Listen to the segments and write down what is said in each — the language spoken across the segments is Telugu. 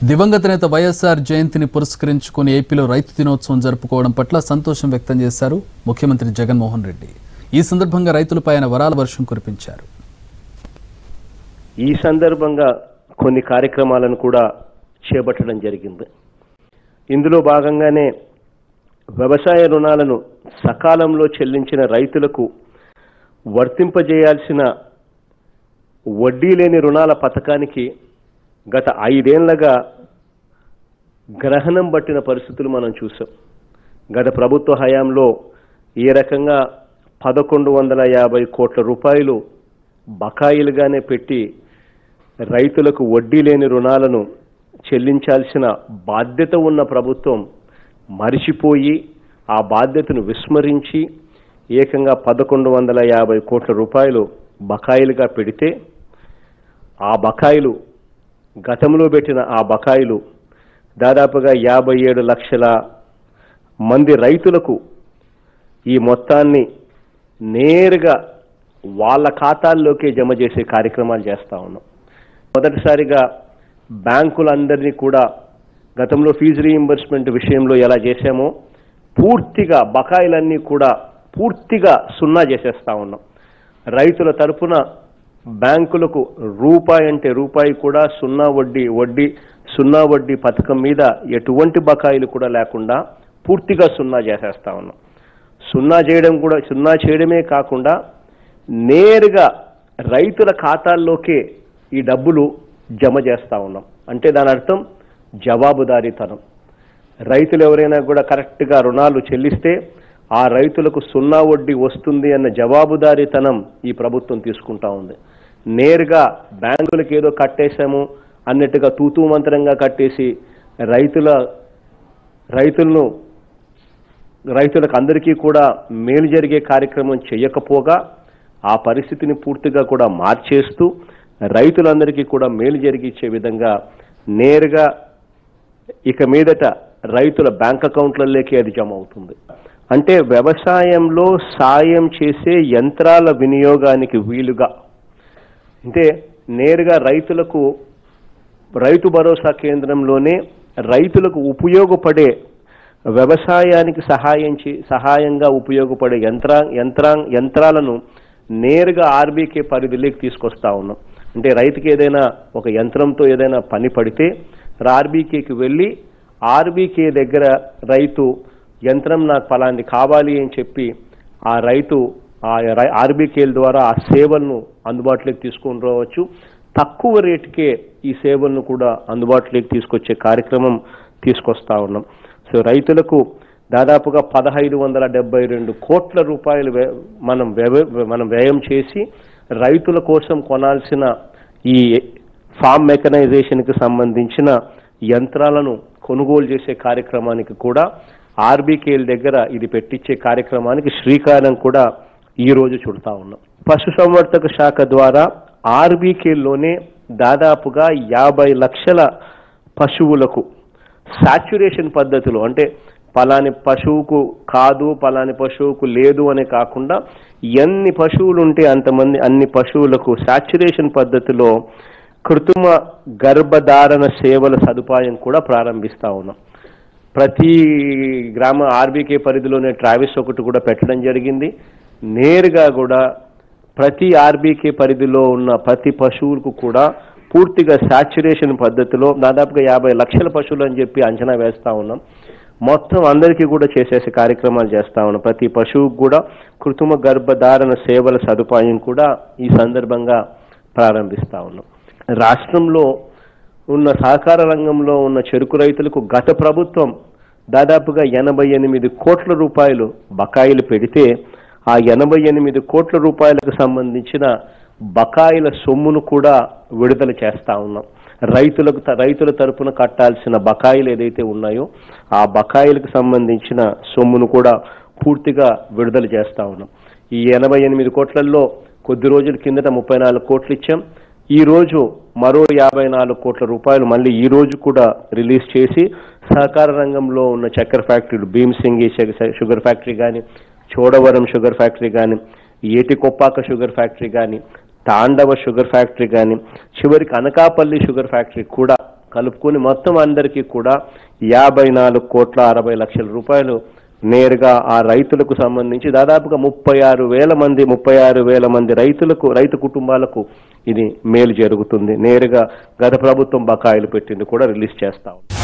దివంగత నేత వైఎస్ఆర్ జయంతిని పురస్కరించుకుని ఏపీలో రైతు దినోత్సవం జరుపుకోవడం పట్ల సంతోషం వ్యక్తం చేశారు ముఖ్యమంత్రి జగన్మోహన్ రెడ్డి ఈ సందర్భంగా రైతులపై ఆయన వరాల వర్షం కురిపించారు ఈ సందర్భంగా కొన్ని కార్యక్రమాలను కూడా చేపట్టడం జరిగింది ఇందులో భాగంగానే వ్యవసాయ రుణాలను సకాలంలో చెల్లించిన రైతులకు వర్తింపజేయాల్సిన వడ్డీ లేని రుణాల పథకానికి గత ఐదేళ్లగా గ్రహణం పట్టిన పరిస్థితులు మనం చూసాం గత ప్రభుత్వ హయాంలో ఈ రకంగా పదకొండు వందల యాభై కోట్ల రూపాయలు బకాయిలుగానే పెట్టి రైతులకు వడ్డీ లేని రుణాలను చెల్లించాల్సిన బాధ్యత ఉన్న ప్రభుత్వం మరిచిపోయి ఆ బాధ్యతను విస్మరించి ఏకంగా పదకొండు వందల యాభై కోట్ల రూపాయలు బకాయిలుగా పెడితే ఆ బకాయిలు గతంలో పెట్టిన ఆ బకాయిలు దాదాపుగా యాభై ఏడు లక్షల మంది రైతులకు ఈ మొత్తాన్ని నేరుగా వాళ్ళ ఖాతాల్లోకే జమ చేసే కార్యక్రమాలు చేస్తా ఉన్నాం మొదటిసారిగా బ్యాంకులందరినీ కూడా గతంలో ఫీజు రీయింబర్స్మెంట్ విషయంలో ఎలా చేశామో పూర్తిగా బకాయిలన్నీ కూడా పూర్తిగా సున్నా చేసేస్తా ఉన్నాం రైతుల తరపున బ్యాంకులకు రూపాయి అంటే రూపాయి కూడా సున్నా వడ్డీ వడ్డీ సున్నా వడ్డీ పథకం మీద ఎటువంటి బకాయిలు కూడా లేకుండా పూర్తిగా సున్నా చేసేస్తా ఉన్నాం సున్నా చేయడం కూడా సున్నా చేయడమే కాకుండా నేరుగా రైతుల ఖాతాల్లోకే ఈ డబ్బులు జమ చేస్తా ఉన్నాం అంటే దాని అర్థం జవాబుదారీతనం రైతులు ఎవరైనా కూడా కరెక్ట్గా రుణాలు చెల్లిస్తే ఆ రైతులకు సున్నా వడ్డీ వస్తుంది అన్న జవాబుదారీతనం ఈ ప్రభుత్వం తీసుకుంటా ఉంది నేరుగా బ్యాంకులకు ఏదో కట్టేశాము అన్నట్టుగా తూతూ మంత్రంగా కట్టేసి రైతుల రైతులను రైతులకు అందరికీ కూడా మేలు జరిగే కార్యక్రమం చేయకపోగా ఆ పరిస్థితిని పూర్తిగా కూడా మార్చేస్తూ రైతులందరికీ కూడా మేలు జరిగించే విధంగా నేరుగా ఇక మీదట రైతుల బ్యాంక్ అకౌంట్లలోకి అది జమ అవుతుంది అంటే వ్యవసాయంలో సాయం చేసే యంత్రాల వినియోగానికి వీలుగా అంటే నేరుగా రైతులకు రైతు భరోసా కేంద్రంలోనే రైతులకు ఉపయోగపడే వ్యవసాయానికి సహాయం చే సహాయంగా ఉపయోగపడే యంత్రా యంత్రా యంత్రాలను నేరుగా ఆర్బీకే పరిధిలోకి తీసుకొస్తా ఉన్నాం అంటే రైతుకి ఏదైనా ఒక యంత్రంతో ఏదైనా పని పడితే ఆర్బీకేకి వెళ్ళి ఆర్బీకే దగ్గర రైతు యంత్రం నాకు ఫలాంది కావాలి అని చెప్పి ఆ రైతు ఆ ఆర్బీకేల ద్వారా ఆ సేవలను అందుబాటులోకి తీసుకొని రావచ్చు తక్కువ రేటుకే ఈ సేవలను కూడా అందుబాటులోకి తీసుకొచ్చే కార్యక్రమం తీసుకొస్తా ఉన్నాం సో రైతులకు దాదాపుగా పదహైదు వందల డెబ్బై రెండు కోట్ల రూపాయలు వ్య- మనం వ్యవ మనం వ్యయం చేసి రైతుల కోసం కొనాల్సిన ఈ ఫామ్ మెకనైజేషన్కి సంబంధించిన యంత్రాలను కొనుగోలు చేసే కార్యక్రమానికి కూడా ఆర్బీకేల దగ్గర ఇది పెట్టించే కార్యక్రమానికి శ్రీకారం కూడా ఈ రోజు చుడతా ఉన్నాం పశుసంవర్ధక శాఖ ద్వారా ఆర్బీకేలోనే దాదాపుగా యాభై లక్షల పశువులకు సాచ్యురేషన్ పద్ధతిలో అంటే పలాని పశువుకు కాదు పలాని పశువుకు లేదు అనే కాకుండా ఎన్ని పశువులు ఉంటే అంతమంది అన్ని పశువులకు సాచ్యురేషన్ పద్ధతిలో కృత్రిమ గర్భధారణ సేవల సదుపాయం కూడా ప్రారంభిస్తా ఉన్నాం ప్రతి గ్రామ ఆర్బీకే పరిధిలోనే ట్రావెల్స్ ఒకటి కూడా పెట్టడం జరిగింది నేరుగా కూడా ప్రతి ఆర్బీకే పరిధిలో ఉన్న ప్రతి పశువులకు కూడా పూర్తిగా సాచ్యురేషన్ పద్ధతిలో దాదాపుగా యాభై లక్షల పశువులు అని చెప్పి అంచనా వేస్తా ఉన్నాం మొత్తం అందరికీ కూడా చేసేసే కార్యక్రమాలు చేస్తా ఉన్నాం ప్రతి పశువుకు కూడా కృత్రిమ గర్భధారణ సేవల సదుపాయం కూడా ఈ సందర్భంగా ప్రారంభిస్తా ఉన్నాం రాష్ట్రంలో ఉన్న సహకార రంగంలో ఉన్న చెరుకు రైతులకు గత ప్రభుత్వం దాదాపుగా ఎనభై ఎనిమిది కోట్ల రూపాయలు బకాయిలు పెడితే ఆ ఎనభై ఎనిమిది కోట్ల రూపాయలకు సంబంధించిన బకాయిల సొమ్మును కూడా విడుదల చేస్తా ఉన్నాం రైతులకు త- రైతుల తరపున కట్టాల్సిన బకాయిలు ఏదైతే ఉన్నాయో ఆ బకాయిలకు సంబంధించిన సొమ్మును కూడా పూర్తిగా విడుదల చేస్తా ఉన్నాం ఈ ఎనభై ఎనిమిది కోట్లలో కొద్ది రోజుల కిందట ముప్పై నాలుగు కోట్లు ఇచ్చాం ఈ రోజు మరో యాభై నాలుగు కోట్ల రూపాయలు మళ్ళీ ఈ రోజు కూడా రిలీజ్ చేసి సహకార రంగంలో ఉన్న చక్కెర ఫ్యాక్టరీలు భీమ్సింగి షుగ- షుగర్ ఫ్యాక్టరీ కానీ చోడవరం షుగర్ ఫ్యాక్టరీ కానీ ఏటికొప్పాక షుగర్ ఫ్యాక్టరీ కానీ తాండవ షుగర్ ఫ్యాక్టరీ కానీ చివరికి అనకాపల్లి షుగర్ ఫ్యాక్టరీ కూడా కలుపుకొని మొత్తం అందరికీ కూడా యాభై నాలుగు కోట్ల అరవై లక్షల రూపాయలు నేరుగా ఆ రైతులకు సంబంధించి దాదాపుగా ముప్పై ఆరు వేల మంది ముప్పై ఆరు వేల మంది రైతులకు రైతు కుటుంబాలకు ఇది మేలు జరుగుతుంది నేరుగా గత ప్రభుత్వం బకాయిలు పెట్టింది కూడా రిలీజ్ చేస్తా ఉంది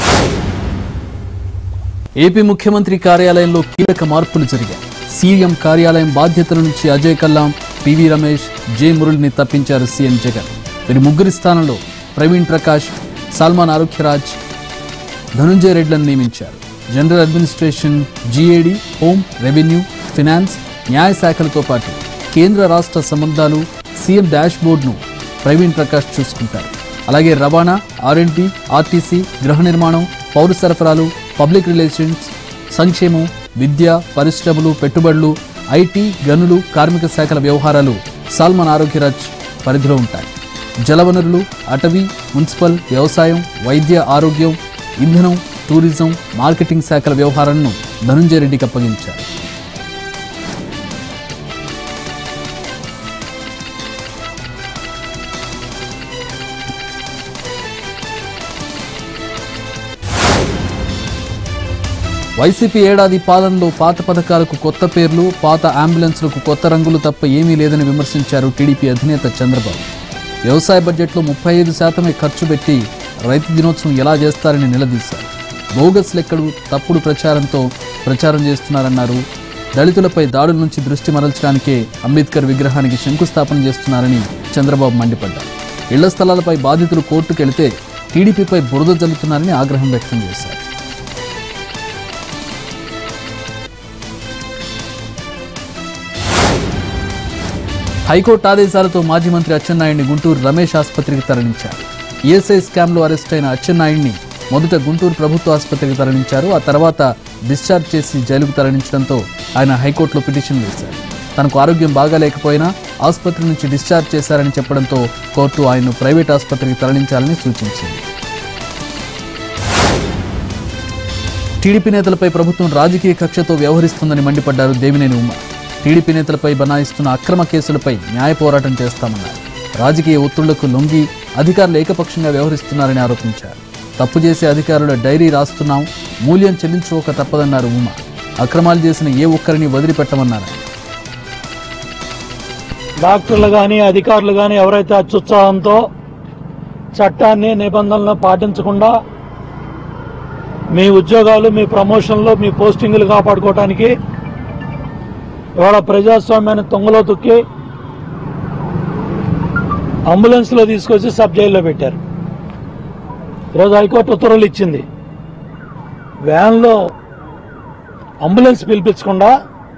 ఏపీ ముఖ్యమంత్రి కార్యాలయంలో కీలక మార్పులు జరిగాయి సీఎం కార్యాలయం బాధ్యతల నుంచి అజయ్ కల్లాం పివి రమేష్ జే మురళిని తప్పించారు సీఎం జగన్ వీరి ముగ్గురి స్థానంలో ప్రవీణ్ ప్రకాష్ సల్మాన్ ఆరోగ్యరాజ్ ధనుంజయ రెడ్లను నియమించారు general administration GAD home revenue finance న్యాయ శాఖలతో పాటు కేంద్ర రాష్ట్ర సంబంధాలు సీఎం డాష్ బోర్డును ప్రవీణ్ ప్రకాష్ చూసుకుంటారు అలాగే రవాణా ఆర్ఎండ్బి ఆర్టీసీ గృహ నిర్మాణం పౌర సరఫరాలు పబ్లిక్ రిలేషన్స్ సంక్షేమం విద్య పరిశ్రమలు పెట్టుబడులు ఐటీ గనులు కార్మిక శాఖల వ్యవహారాలు సాల్మన్ ఆరోగ్యరాజ్ పరిధిలో ఉంటాయి జలవనరులు అటవీ మున్సిపల్ వ్యవసాయం వైద్య ఆరోగ్యం ఇంధనం టూరిజం మార్కెటింగ్ శాఖల వ్యవహారాలను ధనుంజయ రెడ్డికి అప్పగించారు వైసీపీ ఏడాది పాలనలో పాత పథకాలకు కొత్త పేర్లు పాత అంబులెన్స్లకు కొత్త రంగులు తప్ప ఏమీ లేదని విమర్శించారు టీడీపీ అధినేత చంద్రబాబు వ్యవసాయ బడ్జెట్లో ముప్పై ఐదు శాతమే ఖర్చు పెట్టి రైతు దినోత్సవం ఎలా చేస్తారని నిలదీశారు బోగస్ లెక్కలు తప్పుడు ప్రచారంతో ప్రచారం చేస్తున్నారన్నారు దళితులపై దాడుల నుంచి దృష్టి మరల్చడానికే అంబేద్కర్ విగ్రహానికి శంకుస్థాపన చేస్తున్నారని చంద్రబాబు మండిపడ్డారు ఇళ్ల స్థలాలపై బాధితులు కోర్టుకెళితే టీడీపీపై బురద జల్లుతున్నారని ఆగ్రహం వ్యక్తం చేశారు హైకోర్టు ఆదేశాలతో మాజీ మంత్రి అచ్చెన్నాయుడిని గుంటూరు రమేష్ ఆసుపత్రికి తరలించారు ఈఎస్ఐ స్కామ్లో అరెస్ట్ అయిన అచ్చెన్నాయుడిని మొదట గుంటూరు ప్రభుత్వ ఆసుపత్రికి తరలించారు ఆ తర్వాత డిశ్చార్జ్ చేసి జైలుకు తరలించడంతో ఆయన హైకోర్టులో పిటిషన్ వేశారు తనకు ఆరోగ్యం బాగాలేకపోయినా ఆసుపత్రి నుంచి డిశ్చార్జ్ చేశారని చెప్పడంతో కోర్టు ఆయన్ను ప్రైవేట్ ఆసుపత్రికి తరలించాలని సూచించింది టీడీపీ నేతలపై ప్రభుత్వం రాజకీయ కక్షతో వ్యవహరిస్తుందని మండిపడ్డారు దేవినేని ఉమ్మ టీడీపీ నేతలపై బనాయిస్తున్న అక్రమ కేసులపై న్యాయ పోరాటం చేస్తామన్నారు రాజకీయ ఒత్తిళ్లకు లొంగి అధికారులు ఏకపక్షంగా వ్యవహరిస్తున్నారని ఆరోపించారు తప్పు చేసే అధికారుల డైరీ రాస్తున్నాం మూల్యం చెల్లించుకోక తప్పదన్నారు ఉమ అక్రమాలు చేసిన ఏ ఒక్కరిని వదిలిపెట్టమన్నారు ఆయన. డాక్టర్లు కానీ అధికారులు కానీ ఎవరైతే అత్యుత్సాహంతో చట్టాన్ని నిబంధనలను పాటించకుండా మీ ఉద్యోగాలు మీ ప్రమోషన్లు మీ పోస్టింగులు కాపాడుకోవడానికి ఇవాళ ప్రజాస్వామ్యాన్ని తొంగలో తొక్కి అంబులెన్స్లో తీసుకొచ్చి సబ్ జైల్లో పెట్టారు ఈరోజు హైకోర్టు ఉత్తర్వులు ఇచ్చింది వ్యాన్లో అంబులెన్స్ పిలిపించకుండా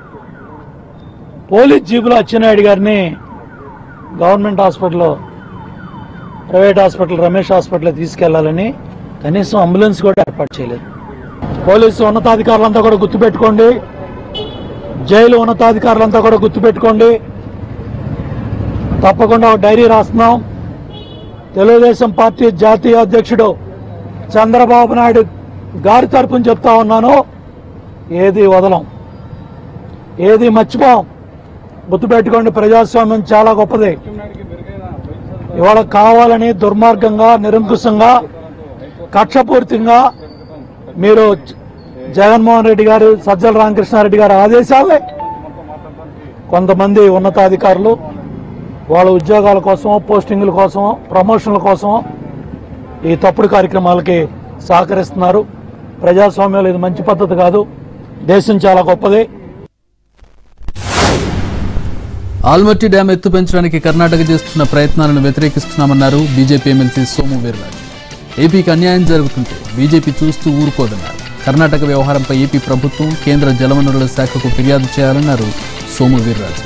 పోలీస్ జీబులో అచ్చెన్నాయుడు గారిని గవర్నమెంట్ హాస్పిటల్లో ప్రైవేట్ హాస్పిటల్ రమేష్ హాస్పిటల్ తీసుకెళ్లాలని కనీసం అంబులెన్స్ కూడా ఏర్పాటు చేయలేదు పోలీసు ఉన్నతాధికారులంతా కూడా గుర్తుపెట్టుకోండి జైలు ఉన్నతాధికారులంతా కూడా గుర్తుపెట్టుకోండి తప్పకుండా ఒక డైరీ రాస్తున్నాం తెలుగుదేశం పార్టీ జాతీయ అధ్యక్షుడు చంద్రబాబు నాయుడు గారి తరపున చెప్తా ఉన్నాను ఏది వదలం ఏది మర్చిపోం గుర్తుపెట్టుకోండి ప్రజాస్వామ్యం చాలా గొప్పది ఇవాళ కావాలని దుర్మార్గంగా నిరంకుశంగా కక్షపూరితంగా మీరు జ- జగన్మోహన్ రెడ్డి గారు సజ్జల రామకృష్ణారెడ్డి గారి ఆదేశాలే కొంతమంది ఉన్నతాధికారులు వాళ్ళ ఉద్యోగాల కోసం పోస్టింగుల కోసం ప్రమోషన్ల కోసం ఈ తప్పుడు కార్యక్రమాలకి సహకరిస్తున్నారు ప్రజాస్వామ్యంలో ఇది మంచి పద్ధతి కాదు దేశం చాలా గొప్పది ఆల్మట్టి డ్యాం ఎత్తు పెంచడానికి కర్ణాటక చేస్తున్న ప్రయత్నాలను వ్యతిరేకిస్తున్నామన్నారు బీజేపీ ఎమ్మెల్సీ సోము వీర్రాజు ఏపీకి అన్యాయం జరుగుతుంటే బీజేపీ చూస్తూ ఊరుకోదన్నారు కర్ణాటక వ్యవహారంపై ఏపీ ప్రభుత్వం కేంద్ర జలవనరుల శాఖకు ఫిర్యాదు చేయాలన్నారు Somu Veerraju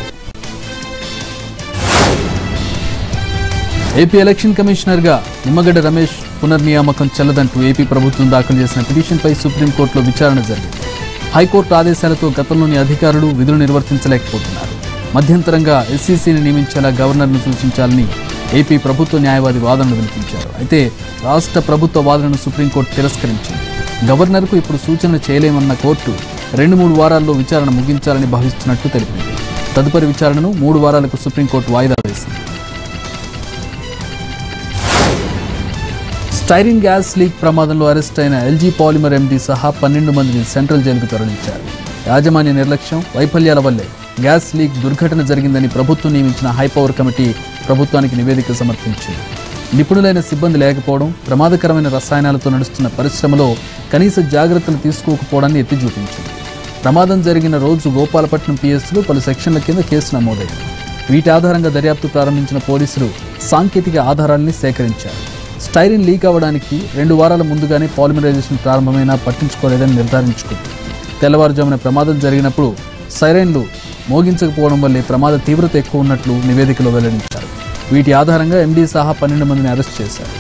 AP election commissioner గా నిమ్మగడ్డ రమేష్ పునర్నియామకం చెల్లదంటూ ఏపీ ప్రభుత్వం దాఖలు చేసిన పిటిషన్పై సుప్రీంకోర్టులో విచారణ జరిగింది హైకోర్టు ఆదేశాలతో గతంలోని అధికారులు విధులు నిర్వర్తించలేకపోతున్నారు మధ్యంతరంగా ఎస్సీసీని నియమించేలా గవర్నర్ను సూచించాలని ఏపీ ప్రభుత్వ న్యాయవాది వాదనలు వినిపించారు అయితే రాష్ట్ర ప్రభుత్వ వాదనను సుప్రీంకోర్టు తిరస్కరించింది గవర్నర్కు ఇప్పుడు సూచనలు చేయలేమన్న కోర్టు రెండు మూడు వారాల్లో విచారణ ముగించాలని భావిస్తున్నట్టు తెలిపింది తదుపరి విచారణను మూడు వారాలకు సుప్రీంకోర్టు వాయిదా వేసింది స్టైరిన్ గ్యాస్ లీక్ ప్రమాదంలో అరెస్ట్ అయిన ఎల్జీ పాలిమర్ ఎండీ సహా పన్నెండు మందిని సెంట్రల్ జైలుకు తరలించారు యాజమాన్య నిర్లక్ష్యం వైఫల్యాల వల్లే గ్యాస్ లీక్ దుర్ఘటన జరిగిందని ప్రభుత్వం నియమించిన హైపవర్ కమిటీ ప్రభుత్వానికి నివేదిక సమర్పించింది నిపుణులైన సిబ్బంది లేకపోవడం ప్రమాదకరమైన రసాయనాలతో నడుస్తున్న పరిశ్రమలో కనీస జాగ్రత్తలు తీసుకోకపోవడాన్ని ఎత్తి చూపించింది ప్రమాదం జరిగిన రోజు గోపాలపట్నం పిఎస్లో పలు సెక్షన్ల కింద కేసు నమోదైంది వీటి ఆధారంగా దర్యాప్తు ప్రారంభించిన పోలీసులు సాంకేతిక ఆధారాల్ని సేకరించారు స్టైరిన్ లీక్ అవ్వడానికి రెండు వారాల ముందుగానే పాలిమరైజేషన్ ప్రారంభమైనా పట్టించుకోలేదని నిర్ధారించుకుంది తెల్లవారుజామున ప్రమాదం జరిగినప్పుడు సైరైన్లు మోగించకపోవడం వల్లే ప్రమాద తీవ్రత ఎక్కువ ఉన్నట్లు నివేదికలో వెల్లడించారు వీటి ఆధారంగా ఎండీ సహా పన్నెండు మందిని అరెస్ట్ చేశారు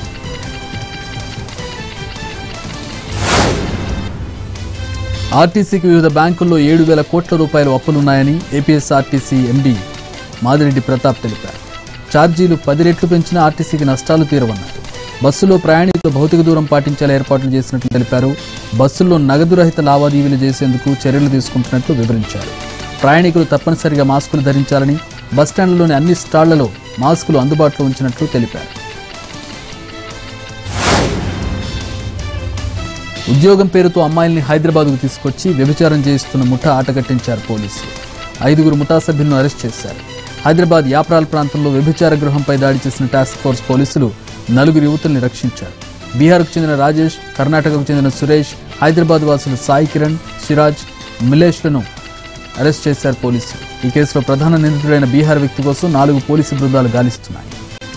ఆర్టీసీకి వివిధ బ్యాంకుల్లో ఏడు వేల కోట్ల రూపాయల అప్పులున్నాయని ఏపీఎస్ఆర్టీసీ ఎండీ మాదిరెడ్డి ప్రతాప్ తెలిపారు ఛార్జీలు పది రెట్లు పెంచిన ఆర్టీసీకి నష్టాలు తీరవన్నారు బస్సులో ప్రయాణికులు భౌతిక దూరం పాటించేలా ఏర్పాట్లు చేసినట్లు తెలిపారు బస్సుల్లో నగదు రహిత లావాదేవీలు చేసేందుకు చర్యలు తీసుకుంటున్నట్లు వివరించారు ప్రయాణికులు తప్పనిసరిగా మాస్కులు ధరించాలని బస్టాండ్లలోని అన్ని స్టాళ్లలో మాస్కులు అందుబాటులో ఉంచినట్లు తెలిపారు ఉద్యోగం పేరుతో అమ్మాయిల్ని హైదరాబాద్కు తీసుకొచ్చి వ్యభిచారం చేయిస్తున్న ముఠా ఆటగట్టించారు పోలీసులు ఐదుగురు ముఠా సభ్యులను అరెస్ట్ చేశారు హైదరాబాద్ యాప్రాల్ ప్రాంతంలో వ్యభిచార గృహంపై దాడి చేసిన టాస్క్ ఫోర్స్ పోలీసులు నలుగురు యువతుల్ని రక్షించారు బీహార్కు చెందిన రాజేష్ కర్ణాటకకు చెందిన సురేష్ హైదరాబాద్ వాసులు సాయి కిరణ్ సిరాజ్ మిలేష్లను అరెస్ట్ చేశారు పోలీసులు ఈ కేసులో ప్రధాన నిందితుడైన బీహార్ వ్యక్తి కోసం నాలుగు పోలీసు బృందాలు గాలిస్తున్నాయి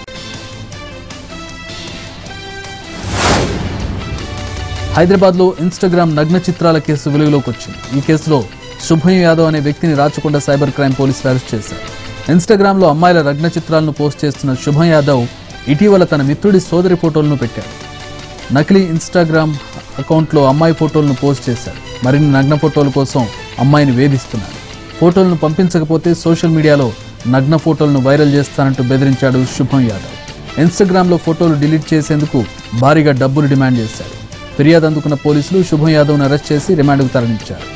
హైదరాబాద్లో ఇన్స్టాగ్రామ్ నగ్న చిత్రాల కేసు వెలుగులోకి వచ్చింది ఈ కేసులో శుభం యాదవ్ అనే వ్యక్తిని రాచకొండ సైబర్ క్రైమ్ పోలీసులు అరెస్ట్ చేశారు ఇన్స్టాగ్రామ్లో అమ్మాయిల నగ్న చిత్రాలను పోస్ట్ చేస్తున్న శుభం యాదవ్ ఇటీవల తన మిత్రుడి సోదరి ఫోటోలను పెట్టాడు నకిలీ ఇన్స్టాగ్రామ్ అకౌంట్లో అమ్మాయి ఫోటోలను పోస్ట్ చేశారు మరిన్ని నగ్న ఫోటోల కోసం అమ్మాయిని వేధిస్తున్నారు ఫోటోలను పంపించకపోతే సోషల్ మీడియాలో నగ్న ఫోటోలను వైరల్ చేస్తానంటూ బెదిరించాడు శుభం యాదవ్ ఇన్స్టాగ్రామ్లో ఫోటోలు డిలీట్ చేసేందుకు భారీగా డబ్బులు డిమాండ్ చేశారు ఫిర్యాదు అందుకున్న పోలీసులు శుభం యాదవ్ను అరెస్ట్ చేసి రిమాండ్కు తరలించారు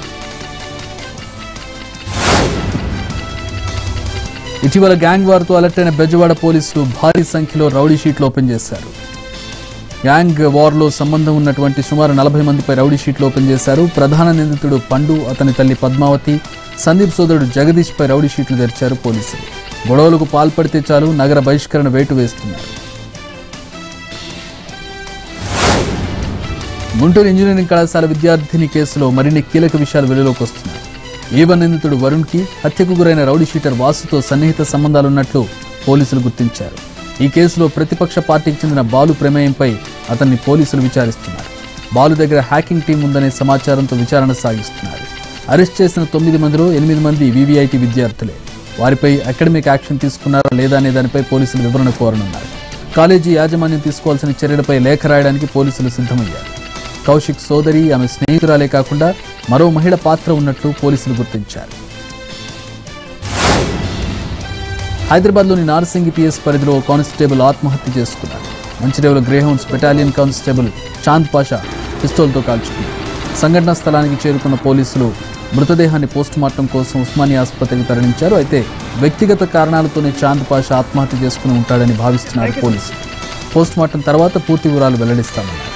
ఇటీవల గ్యాంగ్ వార్తో అలర్ట్ అయిన బెజవాడ పోలీసులు భారీ సంఖ్యలో రౌడీ షీట్లు ఓపెన్ చేశారు గ్యాంగ్ వార్లో సంబంధం ఉన్నటువంటి సుమారు నలభై మందిపై రౌడీ షీట్లు ఓపెన్ చేశారు ప్రధాన నిందితుడు పండు అతని తల్లి పద్మావతి సందీప్ సోదరుడు జగదీష్ పై రౌడీ షీట్లు తెరిచారు పోలీసులు గొడవలకు పాల్పడితే చాలు నగర బహిష్కరణ వేటు వేస్తున్నారు గుంటూరు ఇంజనీరింగ్ కళాశాల విద్యార్థిని కేసులో మరిన్ని కీలక విషయాలు వెలుగులోకి వస్తున్నాయి ఈవన్ నిందితుడు వరుణ్కి హత్యకు గురైన రౌడీ షీటర్ వాసుతో సన్నిహిత సంబంధాలున్నట్లు పోలీసులు గుర్తించారు ఈ కేసులో ప్రతిపక్ష పార్టీకి చెందిన బాలు ప్రమేయంపై అతన్ని పోలీసులు విచారిస్తున్నారు బాలు దగ్గర హ్యాకింగ్ టీం ఉందనే సమాచారంతో విచారణ సాగిస్తున్నారు అరెస్ట్ చేసిన తొమ్మిది మందిలో ఎనిమిది మంది వివిఐటి విద్యార్థులే వారిపై అకాడమిక్ యాక్షన్ తీసుకున్నారా లేదా అనే దానిపై పోలీసులు వివరణ కోరనున్నారు కాలేజీ యాజమాన్యం తీసుకోవాల్సిన చర్యలపై లేఖ రాయడానికి పోలీసులు సిద్ధమయ్యారు కౌశిక్ సోదరి ఆమె స్నేహితురాలే కాకుండా మరో మహిళ పాత్ర ఉన్నట్లు పోలీసులు గుర్తించారు హైదరాబాద్లోని నార్సింగి పిఎస్ పరిధిలో ఓ కానిస్టేబుల్ ఆత్మహత్య చేసుకున్నారు Manchirevula Greyhounds battalion constable Chand Pasha పిస్తోల్తో కాల్చుకున్నారు సంఘటనా స్థలానికి చేరుకున్న పోలీసులు మృతదేహాన్ని పోస్టుమార్టం కోసం ఉస్మానియా ఆసుపత్రికి తరలించారు అయితే వ్యక్తిగత కారణాలతోనే చాంద్ పాషా ఆత్మహత్య చేసుకుని ఉంటాడని భావిస్తున్నారు పోలీసులు పోస్టుమార్టం తర్వాత పూర్తి వివరాలు వెల్లడిస్తామన్నారు